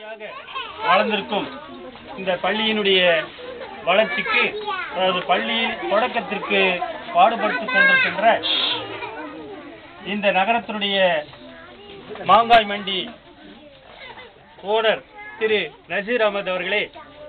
படிப்படியாக வளர்ந்திருக்கும் இந்த பள்ளியினுடைய வளர்ச்சிக்கு அதாவது பள்ளியின் தொடக்கத்திற்கு பாடுபட்டுக் கொண்டிருக்கின்ற இந்த நகரத்தினுடைய மாங்காய் மண்டி ஓனர் திரு நசீர் அகமது அவர்களே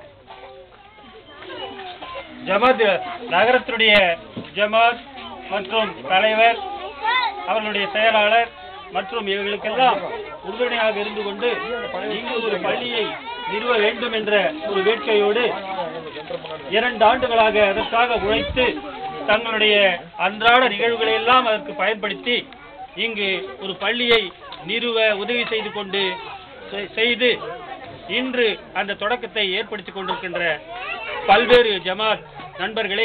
ஜமாத் நகரத்தினுடைய ஜமாத் மற்றும் தலைவர் அவர்களுடைய செயலாளர் மற்றும் இவர்களுக்கெல்லாம் உறுதுணையாக இருந்து கொண்டு இங்கு ஒரு பள்ளியை நிறுவ வேண்டும் என்ற ஒரு வேட்கையோடு இரண்டு ஆண்டுகளாக அதற்காக உழைத்து தங்களுடைய அன்றாட நிகழ்வுகளை எல்லாம் அதற்கு பயன்படுத்தி இங்கு ஒரு பள்ளியை நிறுவ உதவி செய்து கொண்டு செ- செய்து இன்று அந்த தொடக்கத்தை ஏற்படுத்திக் கொண்டிருக்கின்ற பல்வேறு ஜமாத் நண்பர்களே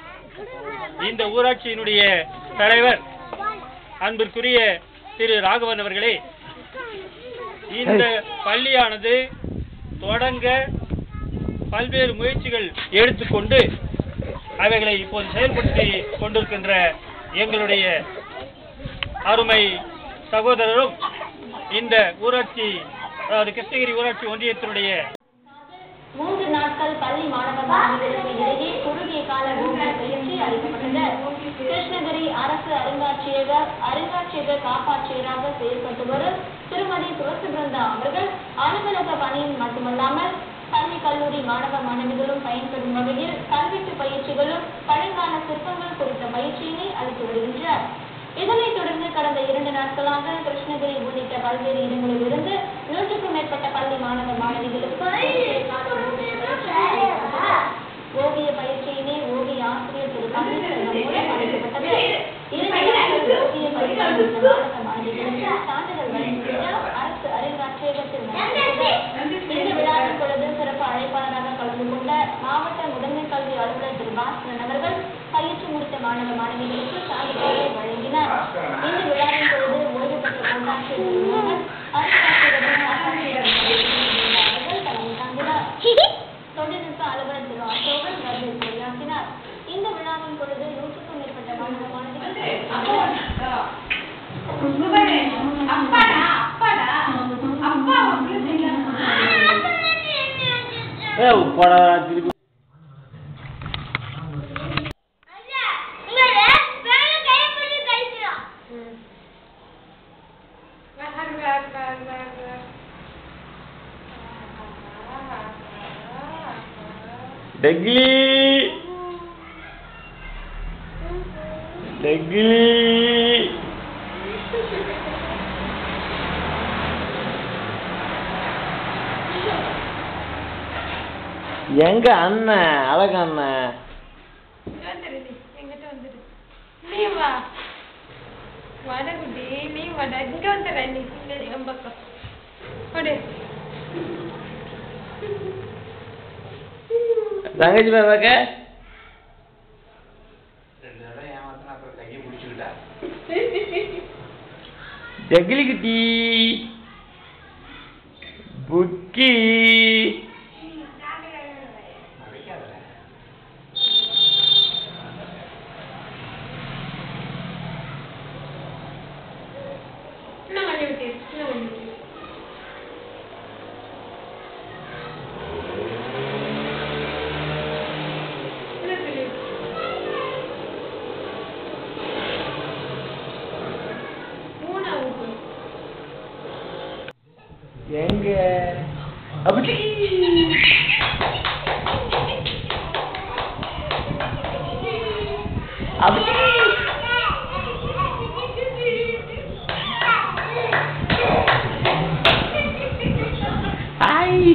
இந்த ஊராட்சியினுடைய தலைவர் அன்பிற்குரிய திரு ராகவன் அவர்களே இந்த பள்ளியானது தொடங்க பல்வேறு முயற்சிகள் எடுத்துக்கொண்டு அவைகளை இப்போது செயல்படுத்தி கொண்டிருக்கின்ற எங்களுடைய அருமை சகோதரரும் இந்த ஊராட்சி அதாவது கிருஷ்ணகிரி ஊராட்சி ஒன்றியத்தினுடைய மூன்று நாட்கள் பள்ளி மாணவ மாணவியருக்கு இடையே குறுகிய கால ஓவிய பயிற்சி அளிக்கப்பட்டது கிருஷ்ணகிரி அரசு அருங்காட்சியக அருங்காட்சியக காப்பாட்சியராக செயல்பட்டு வரும் திருமதி துளசி பிருந்தா அவர்கள் அலுவலக பணியில் மட்டுமல்லாமல் பள்ளி கல்லூரி மாணவ மாணவிகளும் பயன்பெறும் வகையில் கல்வெட்டு பயிற்சிகளும் பழங்கால சிற்பங்கள் குறித்த பயிற்சியினை அளித்து வருகின்றனர் இதனைத் தொடர்ந்து கடந்த இரண்டு நாட்களாக கிருஷ்ணகிரி உள்ளிட்ட பல்வேறு இடங்களில் இருந்து நூற்றுக்கும் மேற்பட்ட பள்ளி மாணவ மாணவிகளுக்கு குறுகிய கால ஓவிய பயிற்சி அளிக்கப்பட்டது. ஓவிய பயிற்சியினை ஓவிய ஆசிரியர் திரு பன்னீர்செல்வம் மூலம் அளிக்கப்பட்டது இரண்டு நாட்கள் ஓவிய பயிற்சி அளித்த மாணவ மாணவிகளுக்கு சான்றிதழ் வழங்கிய அரசு அருங்காட்சியகத்தில் நடைபெற்றது இந்த விழாவின் பொழுது சிறப்பு அழைப்பாளராக கலந்து கொண்ட மாவட்ட முதன்மை கல்வி அலுவலர் திரு பாஸ்கரன் அவர்கள் பயிற்சி முடித்த மாணவ மாணவிகளுக்கு சான்றிதழ்களை வழங்கினார் இந்த விழாவின் பொழுது ஓய்வு பெற்ற கோட்டாட்சியர் திரு மோகன் அருங்காட்சியகத்தின் காப்பாட்சியர் அவர்கள் தலைமை தாங்கினார் தொழில்நுட்ப அலுவலர் திரு அசோகன் வருகை உரையாற்றினார் இந்த விழாவின் பொழுது நூற்றுக்கும் மேற்பட்ட மாணவ மாணவிகள் திருப்பி டெக்லி டெக்லி எங்க அண்ணன் அழகு அண்ணன் வந்துரு நீ எங்கிட்ட வந்துரு நீ வா வட குட்டி நீ வட இங்க வந்துடுற நீ இங்க என் பக்கம் கொடு தங்கச்சி பாப்பாக்க ஜகிலி குட்டி புக்கி இன்னும் கொஞ்சம் விட்டு இன்னும் கொஞ்சம் விட்டு இன்னும் சொல்லி மூணா ஊட்டு எங்க அப்படி அப்படி ஐ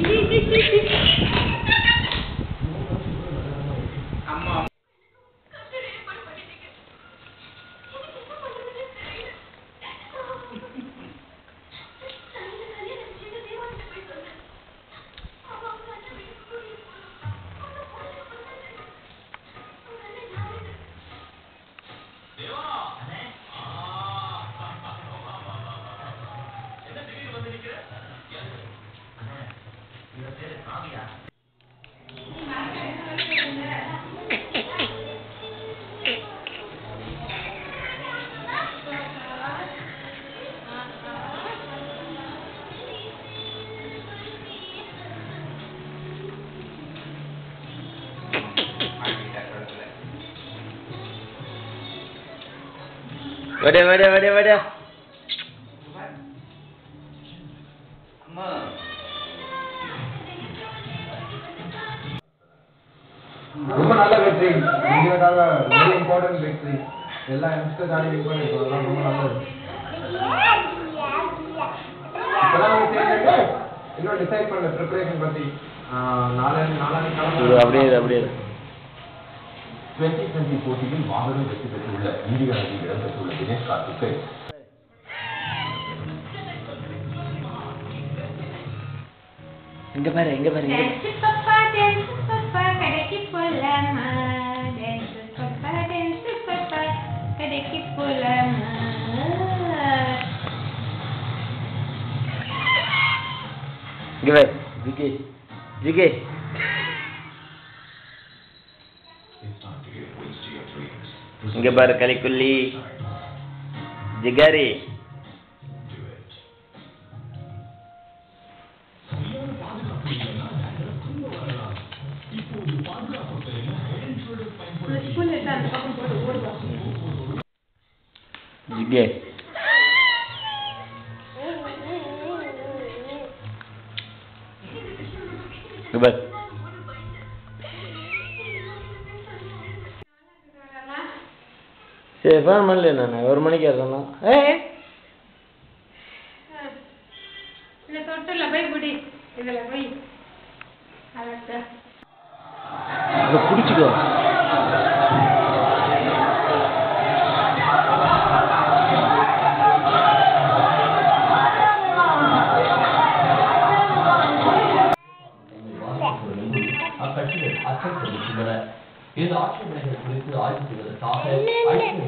வாடா வாடா வாடா வாடா ரொம்ப நல்ல வெற்றி இந்தியாவுக்காக வெரி இம்பார்ட்டன்ட் வெற்றி எல்லா யங்ஸ்டர்ஸ் ஆடி வின் பண்ணிருக்கோம் அதெல்லாம் ரொம்ப நல்லது இப்பதான் அவங்க சேர்ந்தாங்க இன்னும் டிசைட் பண்ணல ப்ரிப்பரேஷன் பத்தி நாலாவது நாலாவது இது அப்படியே இரு, அப்படியே இரு. டுவெண்ட்டி டுவெண்ட்டி போட்டியில் மாபெரும் வெற்றி பெற்றுள்ள இந்திய அணியில் இடம்பெற்றுள்ள தினேஷ் கார்த்திக்கை இங்க பாரு இங்க பாரு இங்க பாரு. டான்ஸ் பப்பா டான்ஸ் பப்பா கடைக்கு போலாமா டான்ஸ் பப்பா டான்ஸ் பப்பா கடைக்கு போலாமா இங்க பாரு ஜிகே ஜிகே இங்க பாரு கலிக்குள்ளி ஜிகாரி ஸ்பூன் எடுத்து அந்த பக்கம் போட்டு ஓடுவோம் ஜிகே இங்க பாரு சரி ஃபோன் பண்ணல நான் ஒரு மணிக்கு சொன்னோம் ஏ இந்த தொட்டில் போய் குடி இதில் போய் அதான் அதை பிடிச்சிக்கோ அக்கட்சிகள் அச்சம் தெரிவித்துள்ளன இந்த ஆட்சேபனைகள் குறித்து ஆய்வு செய்வதற்காக ஐக்கிய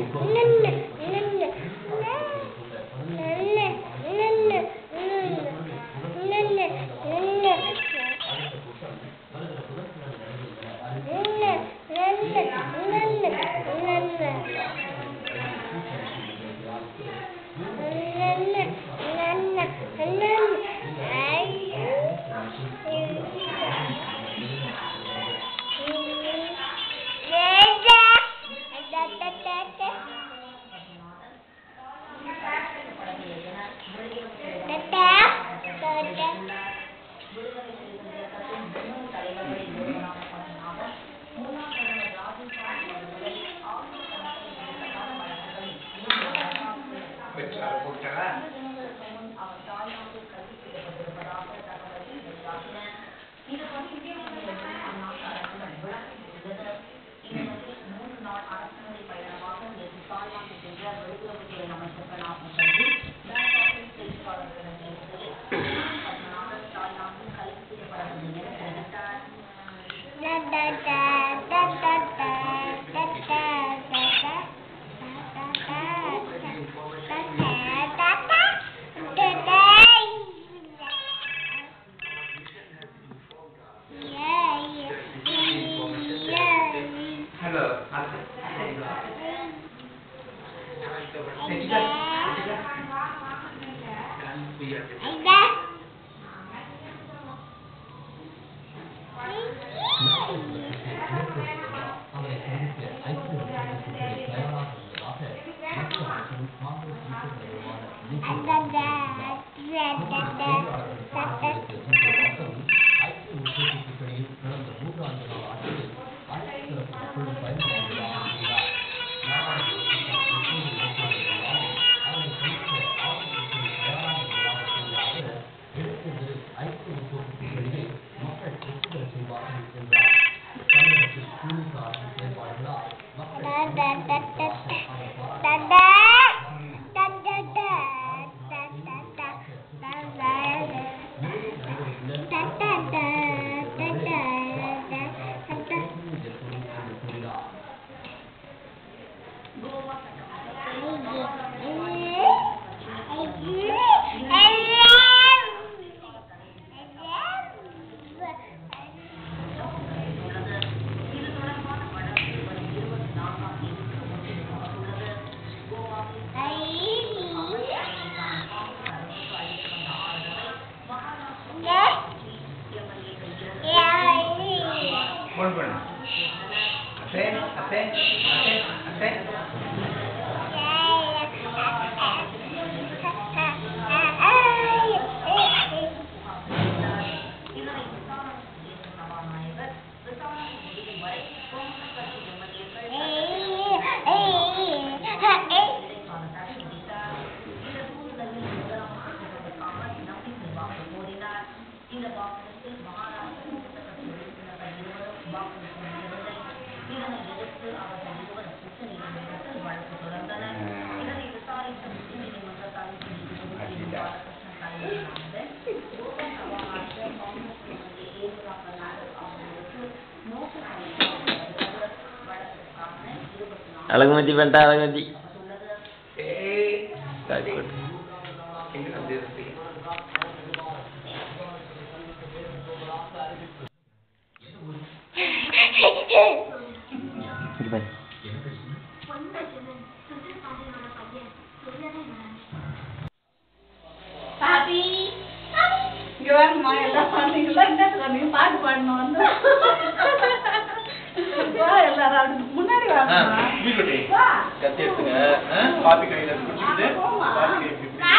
ஃபோன் பண்ணு அசே அசே அசே அசே அழகுமதி பண்ணிட்டா அழகுமதி ராஜ்கோட் இங்க பாரு பாப்பி இங்க வாங்கம்மா, எல்லாம் பாடுறீங்களா? என்ன சொல்றீங்க? பாட்டு பாடணும் வந்து. வா, எல்லாரும் அப்படி முன்னாடி வாங்கம்மா. வா. கத்தி எடுத்துங்க ஆ? காபி கையில குடிச்சிட்டு காபி கை இப்படி இப்படி.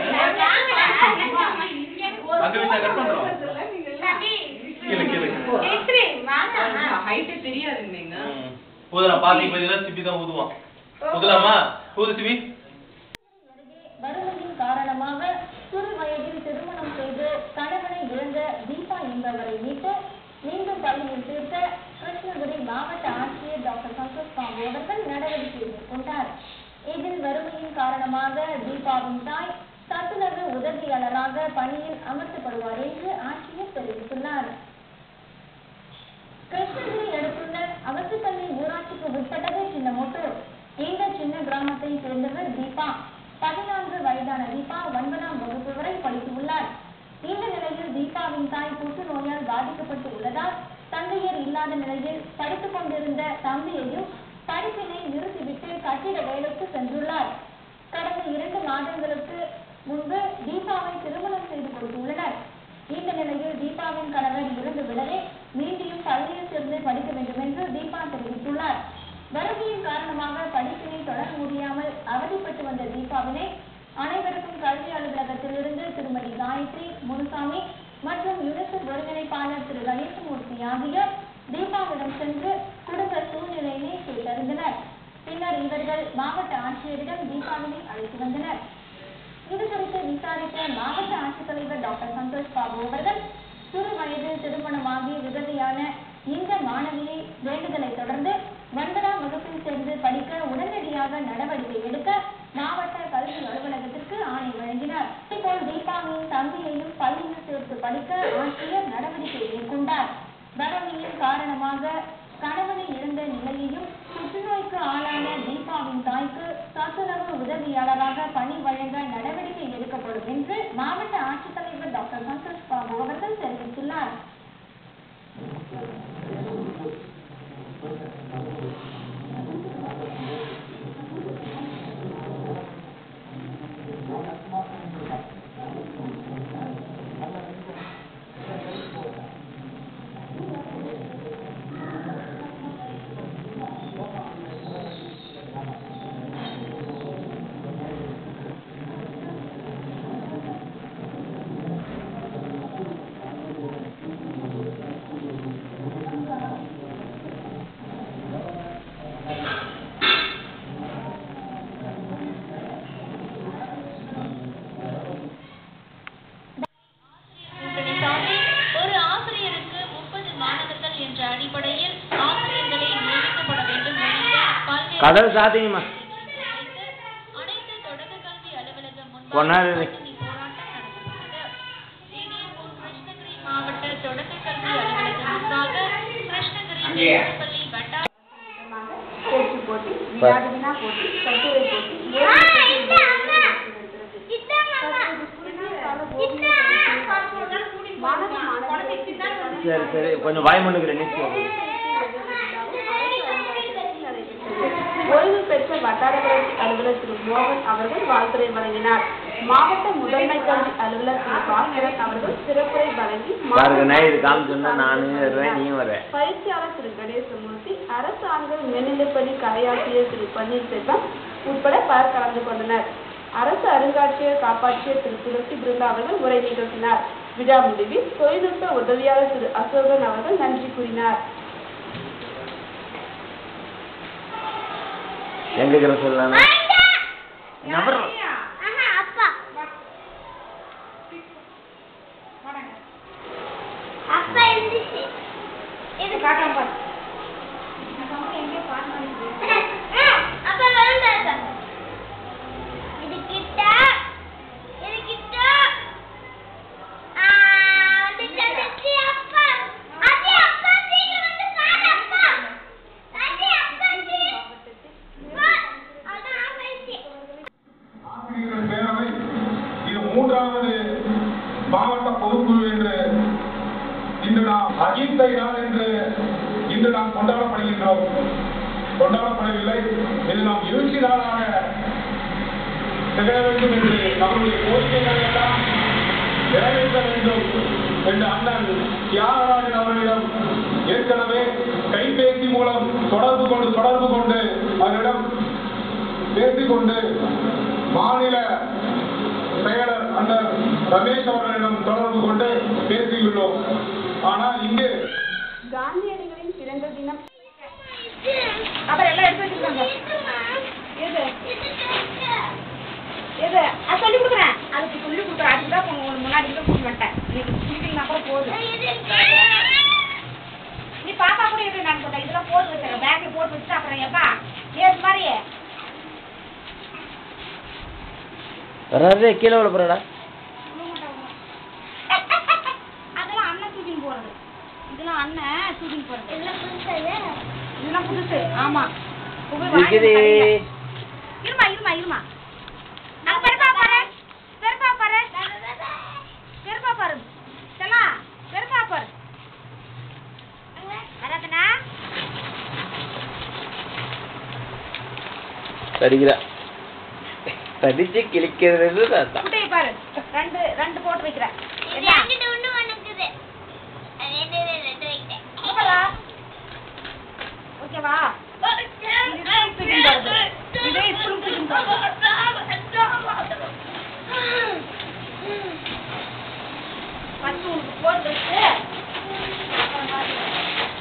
அங்க வச்சா கட் பண்றோம் கீழே கீழே ஹைட்டு தெரியாதுங்க ம். ஊதுறான் பாத்தி பதிலா சிப்பி தான் ஊதுவான் ஊதலாமா ஊது சிபி வறுமையின் காரணமாக சிறு வயதில் திருமணம் செய்து கணவனை இழந்த தீபா என்பவரை மீட்டு மீண்டும் பள்ளியில் சேர்த்த கிருஷ்ணகிரி மாவட்ட ஆட்சியர் டாக்டர் சந்தோஷ் பாபு அவர்கள் நடவடிக்கை மேற்கொண்டார் இதில் வறுமையின் காரணமாக தீபாவின் தாய் சத்துணவு உதவியாளராக பணியில் அமர்த்தப்படுவார் என்று ஆட்சியர் தெரிவித்துள்ளார் கிருஷ்ணகிரி அடுத்துள்ள அவசிப்பள்ளி ஊராட்சிக்கு உட்பட்டது சின்னமோட்டூர் இந்த சின்ன கிராமத்தை சேர்ந்தவர் தீபா பதினான்கு வயதான தீபா ஒன்பதாம் வகுப்பு வரை படித்துள்ளார் இந்த நிலையில் தீபாவின் தாய் புற்றுநோயால் பாதிக்கப்பட்டு உள்ளதால் தந்தையர் இல்லாத நிலையில் படித்துக் கொண்டிருந்த தம்பியையும் படிப்பினை நிறுத்திவிட்டு கட்டிட வேலைக்கு சென்றுள்ளார் கடந்த இரண்டு மாதங்களுக்கு முன்பு தீபாவை திருமணம் செய்து கொடுத்துள்ளனர் இந்த நிலையில் தீபாவின் கணவர் இறந்து விடவே மீண்டும் பள்ளியில் சேர்ந்து படிக்க வேண்டும் என்று தீபா தெரிவித்துள்ளார் வறுமையின் காரணமாக படிப்பினை தொடர முடியாமல் அவதிப்பட்டு வந்த தீபாவினை அனைவருக்கும் கல்வி அலுவலகத்திலிருந்து திருமதி காயத்ரி முனுசாமி மற்றும் யுனிசெஃப் ஒருங்கிணைப்பாளர் திரு கணேசமூர்த்தி ஆகியோர் தீபாவிடம் சென்று குடும்ப சூழ்நிலையினை கேட்டறிந்தனர் பின்னர் இவர்கள் மாவட்ட ஆட்சியரிடம் தீபாவினை அழைத்து வந்தனர் இது குறித்து விசாரித்த மாவட்ட ஆட்சித்தலைவர் டாக்டர் சந்தோஷ் பாபு அவர்கள் சிறு வயதில் திருமணமாகி விதவையான இந்த மாணவியை வேண்டுதலை தொடர்ந்து ஒன்பதாம் வகுப்பில் சேர்ந்து படிக்க உடனடியாக நடவடிக்கை எடுக்க மாவட்ட கல்வி அலுவலகத்திற்கு ஆணை வழங்கினார் இதேபோல் தீபாவின் தம்பியையும் பள்ளியில் சேர்த்து படிக்க ஆட்சியர் நடவடிக்கை மேற்கொண்டார் வறுமையின் காரணமாக கணவனை இழந்த நிலையையும் புற்றுநோய்க்கு ஆளான தீபாவின் தாய்க்கு சத்துணவு உதவியாளராக பணி வழங்க நடவடிக்கை எடுக்கப்படும் என்று மாவட்ட ஆட்சித்தலைவர் டாக்டர் சந்தோஷ் பாபு அவர்கள் தெரிவித்துள்ளார் கூட்டணிசாமி ஒரு ஆசிரியருக்கு முப்பது மாணவர்கள் என்ற அடிப்படையில் ஆசிரியர்களை நியமிக்கப்பட வேண்டும் உள்ளிட்ட பல்வேறு கதவு சாத்திங்கம்மா அனைத்து தொடக்க கல்வி அலுவலகம் முன்பாக கொண்டாடு. பட்டினி போராட்டம் நடத்தப்பட்டது இதேபோல் கிருஷ்ணகிரி மாவட்ட தொடக்க கல்வி அலுவலகம் முன்பாக கிருஷ்ணகிரி மேல்நிலைப்பள்ளி வட்டார பேச்சு போட்டி வினாடி வினா போட்டி கட்டுரை போட்டி ஏழு போட்டி தற்போது குறுகிய கால ஓவிய பயிற்சி மாணவ மாணவியர் சரி சரி கொஞ்சம் வாய் மண்ணுக்கு நியூஸ் ஓய்வு பெற்ற வட்டார வளர்ச்சி அலுவலர் திரு மோகன் அவர்கள் வாழ்த்துரை வழங்கினார் மாவட்ட முதன்மை கல்வி அலுவலர் திரு பாஸ்கரன் அவர்கள் சிறப்புரை வழங்கி பாருங்க நான் இது காமிச்சோன்னா நானும் வருவேன் நீயும் வருவேன் பயிற்சியாளர் திரு கணேசமூர்த்தி அரசு ஆண்கள் மேல்நிலைப்பள்ளி கலையாசிரியர் திரு பன்னீர்செல்வம் உட்பட பலர் கலந்து கொண்டனர் அரசு அருங்காட்சியர் காப்பாற்றியர் திரு துளசி பிருந்தா அவர்கள் உரை நிகழ்த்தினார் விழா முடிவில் தொழில்நுட்ப உதவியாளர் திரு அசோகன் அவர்கள் நன்றி கூறினார் எங்க இருக்கிற சொல்லலாம் நபர் இது காட்டாம பாரு அகிம்சை நாள் என்று இன்று நாம் கொண்டாடப்படுகின்றோம் கொண்டாடப்படவில்லை இது நாம் எழுச்சி நாளாக திகழ வேண்டும் என்று நம்முடைய கோரிக்கைகளை எல்லாம் நிறைவேற்ற வேண்டும் என்று அண்ணன் தியாகராஜன் அவர்களிடம் ஏற்கனவே கைபேசி மூலம் தொடர்பு கொண்டு தொடர்பு கொண்டு அவரிடம் பேசிக்கொண்டு மாநில செயலர் அண்ணன் ரமேஷ் அவர்களிடம் தொடர்பு கொண்டு பேசியுள்ளோம் ஆனால் இங்கு காந்தியடிகளின் பிறந்த தினம் அப்புறம் எல்லாம் எடுத்து வச்சிருக்காங்க எது எது அது சொல்லி கொடுக்குறேன் அதுக்கு சொல்லி கொடுக்குறேன் அதுக்கு தான் உங்களுக்கு முன்னாடி கூட கூட்டு வந்துட்டேன் நீங்க கொடுத்தீங்கன்னா கூட போதும் நீ பாப்பா கூட இருக்கு நான் சொல்றேன் இதெல்லாம் போட்டு வச்சிருக்கேன் பேக்ல போட்டு வச்சுட்டு அப்புறம் எப்பா ஏது மாதிரி வராதே கீழே விழ போறடா அதெல்லாம் அண்ணன் தூக்கின்னு போறது இதெல்லாம் அண்ணன் தூக்கின்னு போறது இதெல்லாம் புதுசு ஆமா போய் வாங்கிட்டு இருக்குது கடையில. இருமா இருமா இருமா அங்க பெருப்பா பாரு பெருப்பா பாரு பெருப்பா பாரு செல்லா பெருப்பா பாரு வராதனா படிக்கிறா படிச்சு கிழிக்கிறது தான் குட்டையை பாரு ரெண்டு ரெண்டு போட்டு வைக்கிறேன் என்ன ஓகேவா ஓகேவா இதே தூக்கின்னு போறது இதே இப்படி தூக்கின்னு போறது ஃபர்ஸ்ட் உனக்கு போட்டு வச்சு அப்புறம் பாத்துக்கலாம்.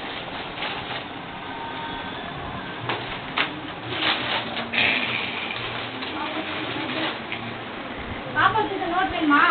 பாப்பாக்கு இந்த நோட் வேணுமா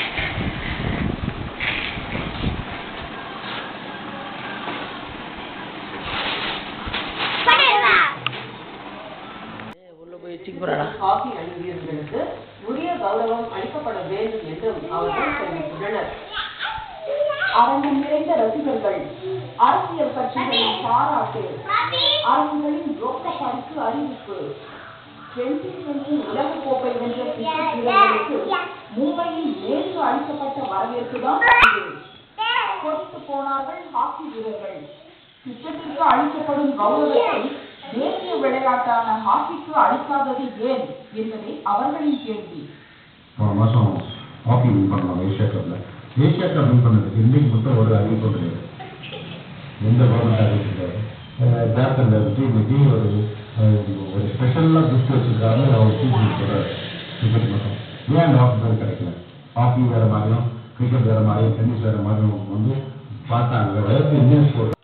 உள்ள போய் வச்சுக்க போறாடா காபி அணிவியர்களுக்கு உரிய கௌரவம் அளிக்கப்பட வேண்டும் என்றும் அவர்கள் தெரிவித்துள்ளனர் அரங்கம் நிறைந்த ரசிகர்கள் அரசியல் கட்சிகளின் பாராட்டு அரங்குகளின் ரொக்க பரிசு அறிவிப்பு டுவெண்டி டுவெண்டி உலக கோப்பை வென்ற கிரிக்கெட் வீரர்களுக்கு மும்பையில் நேற்று அளிக்கப்பட்ட வரவேற்பு தான் இது கொதித்து போனார்கள் ஹாக்கி வீரர்கள் கிரிக்கெட்டிற்கு அளிக்கப்படும் கௌரவத்தை தேசிய விளையாட்டான ஹாக்கிக்கு அளிக்காதது ஏன் என்பதே அவர்களின் கேள்வி போன மாதம் ஹாக்கி வின் பண்ணலாம் ஏஷியா கப்பில் ஏஷியா கப் வின் பண்ணதுக்கு இன்றைக்கு மட்டும் ஒரு அறிவிப்பு கிடையாது எந்த கவர்மெண்ட் அறிவிச்சிருக்காரு ஜார்க்கண்டில் வந்துட்டு இன்னைக்கு ஒரு அஹ், ஒரு ஸ்பெஷலாக கிஃப்ட் வச்சிருக்காங்க அவர் சீஃப் மினிஸ்டர் கிரிக்கெட் மட்டும் ஏன் அந்த ஹாக்கி பேர் கிடைக்கல ஹாக்கி வேறு மாதிரியும் கிரிக்கெட் வேறு மாதிரியும் டென்னிஸ் வேறு மாதிரியும் வந்து பார்த்தாங்க இந்தியன் ஸ்போர்ட்